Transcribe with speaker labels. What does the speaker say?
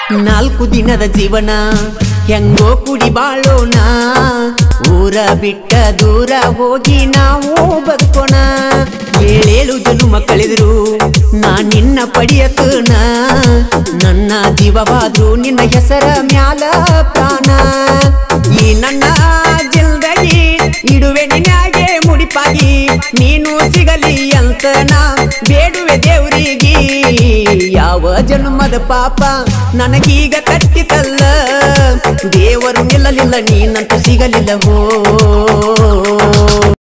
Speaker 1: ನಾಲ್ಕು ದಿನದ ಜೀವನ ಹೆಂಗೋ ಕುಡಿ ಬಾಳೋಣ ಊರ ಬಿಟ್ಟ ದೂರ ಹೋಗಿ ನಾವು ಬದುಕೋಣ ಏಳೇಳು ಜನುಮ ಕಳೆದ್ರು ನಾ ನಿನ್ನ ಪಡಿಯತನ ನನ್ನ ಜೀವವಾದ್ರು ನಿನ್ನ ಹೆಸರ ಮ್ಯಾಲ ಪ್ರಾಣ ಈ ನನ್ನ ಜಿಲ್ದಗಿ ಇಡುವೆ ನಿನ್ನಾಗೆ ಮುಡಿಪಾಗಿ ನೀನು ಸಿಗಲಿ ಅಂತ ನಾ ಬೇಡುವೆ ದೇವರಿಗೆ ಯಾವ ಜನ್ಮದ ಪಾಪ ನನಗೀಗ ಕಟ್ಟಿತಲ್ಲ ದೇವರು ನಿಲ್ಲಲಿಲ್ಲ ನೀನಂತೂ ಸಿಗಲಿಲ್ಲ ಹೋ